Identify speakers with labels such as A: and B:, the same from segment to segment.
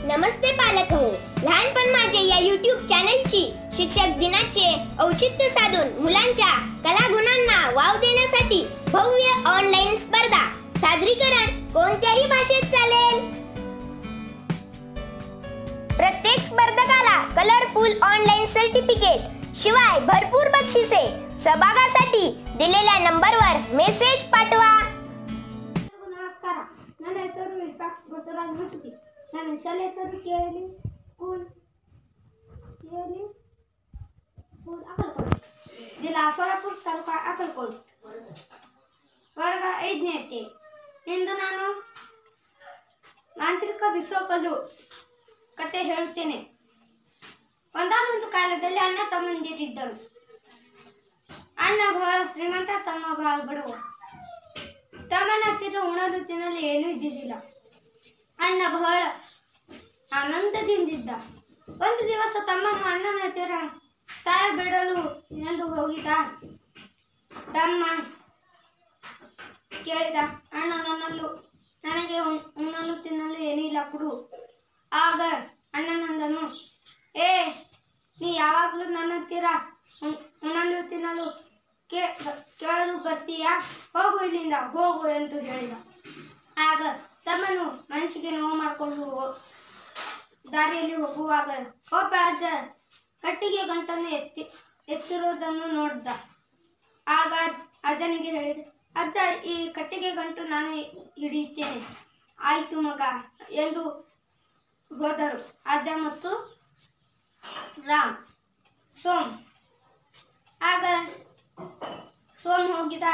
A: नमस्ते पालक हो लहानपण माझे या युट्यूब चॅनलची शिक्षक दिनाचे औचित्य साधून मुलांच्या कलागुणांना वाव देण्यासाठी भव्य ऑनलाईन स्पर्धा सादरीकरण कोणत्याही भाषेत चालेल प्रत्येक स्पर्धकाला कलरफुल ऑनलाईन सर्टिफिकेट शिवाय भरपूर बक्षिसे सहभागासाठी दिलेल्या नंबरवर मेसेज पाठवा
B: ಎಲ್ರಿಗೂ ನಮಸ್ಕಾರ ನನ್ನ ಹೆಸರು ವಿಪಾಕ್ ಬಸವರಾಜ್ ಮಸೂತಿ ನನ್ನ ಶಾಲೆ ಹೆಸರು ಕೇಳಿ ಸ್ಕೂಲ್ ಕೇಳಿ ಸ್ಕೂಲ್ ಅಕಲ್ಕೋಟ್ ಜಿಲ್ಲಾ ಸೋಲಾಪುರ ತಾಲೂಕು ಅಕಲ್ಕೋಟ್ ವರ್ಗ ಐದನೇತೆ ಇಂದು ನಾನು ಮಾಂತ್ರಿಕ ಬಿಸೋಕಲು ಕತೆ ಹೇಳುತ್ತೇನೆ ಒಂದಾನೊಂದು ಕಾಲದಲ್ಲಿ ಅಣ್ಣ ತಮ್ಮಂದಿರಿದ್ದರು ಅಣ್ಣ ಬಹಳ ಶ್ರೀಮಂತ ತಮ್ಮ ಬಹಳ ಬಡವ ತಮ್ಮನ ಹತ್ತಿರ ಉಣಲು ತಿನ್ನಲು ಏನೂ ಇದ್ದಿದ್ದಿಲ್ಲ ಅಣ್ಣ ಬಹಳ ಆನಂದದಿಂದಿದ್ದ ಒಂದು ದಿವಸ ತಮ್ಮನು ಅಣ್ಣನ ಹತ್ತಿರ ಸಹಾಯ ಬಿಡಲು ಎಂದು ಹೋಗಿದ್ದ ತಮ್ಮ ಕೇಳಿದ ಅಣ್ಣ ನನ್ನಲ್ಲೂ ನನಗೆ ಉಣ್- ಉಣ್ಣಲು ತಿನ್ನಲು ಏನೂ ಇಲ್ಲ ಕೊಡು ಆಗ ಅಣ್ಣನಂದನು ಏ ನೀ ಯಾವಾಗಲೂ ನನ್ನ ಹತ್ತಿರ ಉಣ್- ಉಣ್ಣಲು ತಿನ್ನಲು ಕೇ- ಕೇಳಲು ಬರ್ತೀಯಾ ಹೋಗು ಇಲ್ಲಿಂದ ಹೋಗು ಎಂದು ಹೇಳಿದ ಆಗ ತಮ್ಮನು ಮನಸ್ಸಿಗೆ ನೋವು ಮಾಡಿಕೊಂಡು ಹೋ- ದಾರಿಯಲ್ಲಿ ಹೋಗುವಾಗ ಒಬ್ಬ ಅಜ್ಜ ಕಟ್ಟಿಗೆ ಗಂಟನ್ನು ಎತ್ತಿ ಎತ್ತಿರುವುದನ್ನು ನೋಡಿದ ಆಗ ಅಜ್ಜನಿಗೆ ಹೇಳಿದ ಅಜ್ಜ ಈ ಕಟ್ಟಿಗೆ ಗಂಟು ನಾನು ಹಿಡಿಯುತ್ತೇನೆ ಆಯ್ತು ಮಗ ಎಂದು ಹೋದರು ಅಜ್ಜ ಮತ್ತು ರಾಮ್ ಸೋಮ್ ಆಗ ಸೋಮ್ ಹೋಗಿದ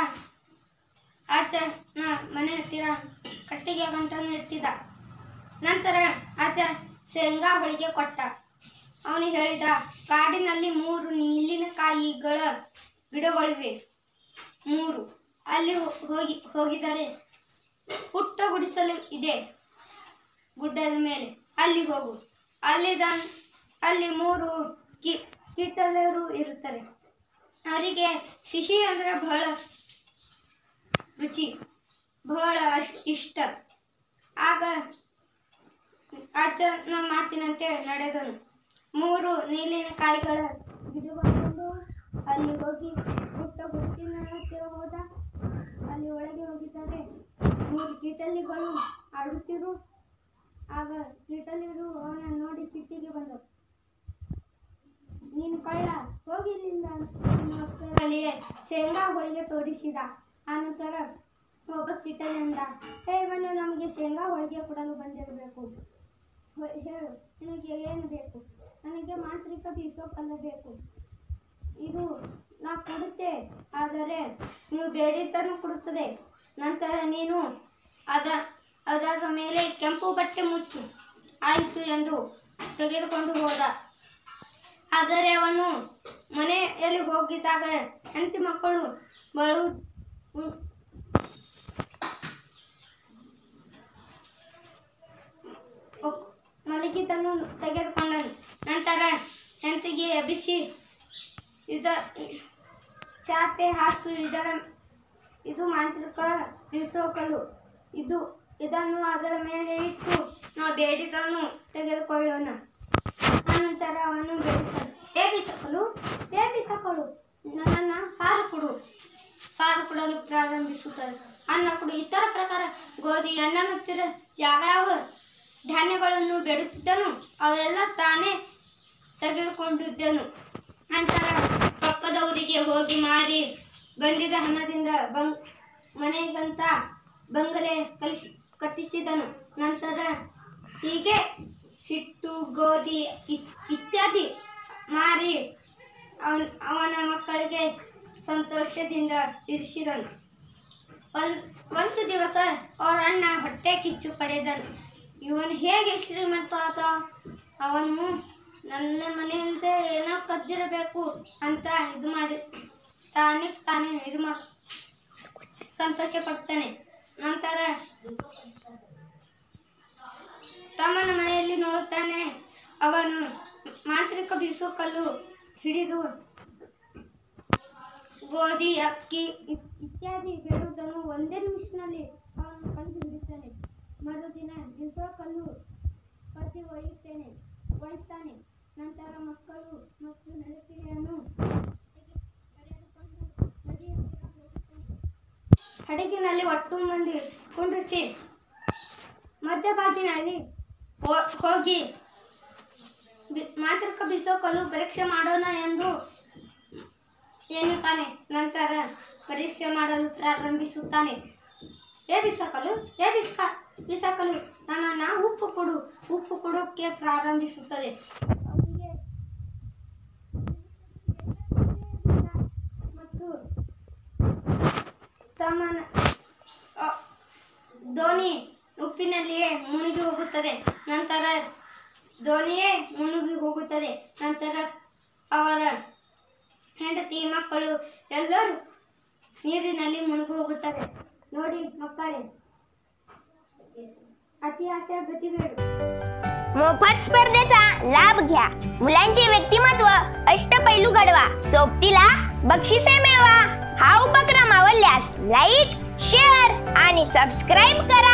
B: ಆಚನ ಮನೆ ಹತ್ತಿರ ಕಟ್ಟಿಗೆ ಗಂಟನ್ನು ಇಟ್ಟಿದ ನಂತರ ಆಚ ಶೇಂಗಾ ಹೋಳಿಗೆ ಕೊಟ್ಟ ಅವನಿಗೆ ಹೇಳಿದ ಕಾಡಿನಲ್ಲಿ ಮೂರು ನೀಲಿನಕಾಯಿಗಳ ಗಿಡಗಳಿವೆ ಮೂರು ಅಲ್ಲಿ ಹೋ- ಹೋಗಿ ಹೋಗಿದರೆ ಪುಟ್ಟ ಗುಡಿಸಲು ಇದೆ ಗುಡ್ಡದ ಮೇಲೆ ಅಲ್ಲಿ ಹೋಗು ಅಲ್ಲಿ ದ- ಅಲ್ಲಿ ಮೂರು ಕಿ ಕೀಟದರು ಇರುತ್ತಾರೆ ಅವರಿಗೆ ಸಿಹಿ ಅಂದ್ರೆ ಬಹಳ ರುಚಿ ಬಹಳ ಅಶ್- ಇಷ್ಟ ಆಗ ಅಜ್ಜನ ಮಾತಿನಂತೆ ನಡೆದನು ಮೂರು ನೀಲಿನ ಕಾಯಿಗಳ ಗಿಡಗೊಂಡು ಅಲ್ಲಿ ಹೋಗಿ ಪುಟ್ಟ ಗುರುತಿನ ಹತ್ತಿರ ಹೋದ ಅಲ್ಲಿ ಒಳಗೆ ಹೋಗಿದ್ದಾರೆ ಮೂರು ಕೀಟಲಿಗಳು ಆಡುತ್ತಿರು ಆಗ ಕೀಟಲಿರು ಅವನ ನೋಡಿ ಸಿಟ್ಟಿಗೆ ಬಂದವು ನೀನು ಕಳ್ಳ ಹೋಗಿಲ್ಲಿಂದ ಅಲ್ಲಿಯೇ ಶೇಂಗಾ ಹೋಳಿಗೆ ತೋರಿಸಿದ ಆನಂತರ ಒಬ್ಬ ಕಿಟಲಿಂದ ಹೇ ಇವನು ನಮಗೆ ಶೇಂಗಾ ಹೋಳಿಗೆ ಕೊಡಲು ಬಂದಿರಬೇಕು ಹೊ- ಹೇಳು ನಿನಗೆ ಏನು ಬೇಕು ನನಗೆ ಮಾಂತ್ರಿಕ ಬೀಸೋ ಕಲ್ಲು ಬೇಕು ಇದು ನಾ ಕೊಡುತ್ತೆ ಆದರೆ ನೀವು ಬೇಡಿದ್ದನ್ನು ಕೊಡುತ್ತದೆ ನಂತರ ನೀನು ಅದ ಅದರ ಮೇಲೆ ಕೆಂಪು ಬಟ್ಟೆ ಮುಚ್ಚು ಆಯಿತು ಎಂದು ತೆಗೆದುಕೊಂಡು ಹೋದ ಆದರೆ ಅವನು ಮನೆಯಲ್ಲಿ ಹೋಗಿದ್ದಾಗ ಹೆಂಡತಿ ಮಕ್ಕಳು ಬಳು ಉ- ಒ- ಮಲಗಿದ್ದನ್ನು ತೆಗೆದುಕೊಂಡನು ನಂತರ ಹೆಂಡತಿಗೆ ಎಬ್ಬಿಸಿ ಇದ ಚಾಪೆ ಹಾಸು ಇದರ ಇದು ಮಾಂತ್ರಿಕ ಬೀಸೋಕಲು ಇದು ಇದನ್ನು ಅದರ ಮೇಲೆ ಇಟ್ಟು ನಾವು ಬೇಡಿದನ್ನು ತೆಗೆದುಕೊಳ್ಳೋಣ ಅನಂತರ ಅವನು ಬೇಡಿದನು ಏ ಬೀಸಕಲು ಏ ಬೀಸಕಲು ನನ್ನನ್ನು ಸಾರು ಕೊಡು ಸಾರು ಕೊಡಲು ಪ್ರಾರಂಭಿಸುತ್ತದೆ ಅನ್ನ ಕೊಡು ಇತರ ಪ್ರಕಾರ ಗೋಧಿ ಅಣ್ಣನ ಹತ್ತಿರ ಯಾವ್ಯಾವ ಧಾನ್ಯಗಳನ್ನು ಬೇಡುತ್ತಿದ್ದನು ಅವೆಲ್ಲ ತಾನೇ ತೆಗೆದುಕೊಂಡಿದ್ದನು ನಂತರ ಪಕ್ಕದವರಿಗೆ ಹೋಗಿ ಮಾರಿ ಬಂದಿದ್ದ ಹಣದಿಂದ ಬಂಗ್ ಮನೆಗಂತ ಬಂಗಲೆ ಕಲಿಸಿ ಕಟ್ಟಿಸಿದನು ನಂತರ ಹೀಗೆ ಹಿಟ್ಟು ಗೋಧಿ ಇ- ಇತ್ಯಾದಿ ಮಾರಿ ಅವನ್ ಅವನ ಮಕ್ಕಳಿಗೆ ಸಂತೋಷದಿಂದ ಇರಿಸಿದನು ಒಂದ್ ಒಂದು ದಿವಸ ಅವರ ಅಣ್ಣ ಹೊಟ್ಟೆ ಕಿಚ್ಚು ಪಡೆದನು ಇವನು ಹೇಗೆ ಶ್ರೀಮಂತ ಆತ ಅವನು ನನ್ನ ಮನೆಯಿಂದ ಏನೋ ಕದ್ದಿರಬೇಕು ಅಂತ ಇದು ಮಾಡಿ ತಾನೇ ತಾನೇ ಇದು ಮಾಡಿ ಸಂತೋಷ ಪಡ್ತಾನೆ ನಂತರ ತಮ್ಮನ ಮನೆಯಲ್ಲಿ ನೋಡ್ತಾನೆ ಅವನು ಮಾಂತ್ರಿಕ ಬೀಸೋ ಕಲ್ಲು ಹಿಡಿದು ಗೋಧಿ ಅಕ್ಕಿ ಇತ್- ಇತ್ಯಾದಿ ಬೇಡುವುದನ್ನು ಒಂದೇ ನಿಮಿಷದಲ್ಲಿ ಅವನು ಕಂಡು ಹಿಡಿತಾನೆ ಮರುದಿನ ಬೀಸೋ ಕಲ್ಲು ಕತ್ತಿ ಒಯ್ದು ಹೊತ್ತಿನಲ್ಲಿ ಹೋ- ಹೋಗಿ ಬಿ- ಮಾತೃಕ ಬಿಸೋಕಲು ಪರೀಕ್ಷೆ ಮಾಡೋಣ ಎಂದು ಎನ್ನುತ್ತಾನೆ ನಂತರ ಪರೀಕ್ಷೆ ಮಾಡಲು ಪ್ರಾರಂಭಿಸುತ್ತಾನೆ ಏ ಬಿಸಕಲು ಏ ಬಿಸ್ಕ ಬಿಸಕಲು ನನ್ನನ್ನು ಉಪ್ಪು ಕೊಡು ಉಪ್ಪು ಕೊಡೋಕ್ಕೆ ಪ್ರಾರಂಭಿಸುತ್ತದೆ ಅವನಿಗೆ ಮತ್ತು ತಮ್ಮನ ಅ, ಧೋನಿ ಉಪ್ಪಿನಲ್ಲಿಯೇ ಮುಳುಗಿ ಹೋಗುತ್ತದೆ ನಂತರ ಧೋನಿಯೇ ಮುಳುಗಿ ಹೋಗುತ್ತದೆ ನಂತರ ಅವರ ಹೆಂಡತಿ ಮಕ್ಕಳು ಎಲ್ಲರೂ ನೀರಿನಲ್ಲಿ ಮುಳುಗಿ ಹೋಗುತ್ತಾರೆ ನೋಡಿ ಮಕ್ಕಳೇ ಅತಿಹಾಸ ಗತಿಗಳು
A: मोफत स्पर्धेचा लाभ घ्या मुलांचे व्यक्तिमत्व अष्टपैलू घडवा सोबतीला बक्षिसे मिळवा हा उपक्रम आवडल्यास लाईक शेअर आणि सबस्क्राईब करा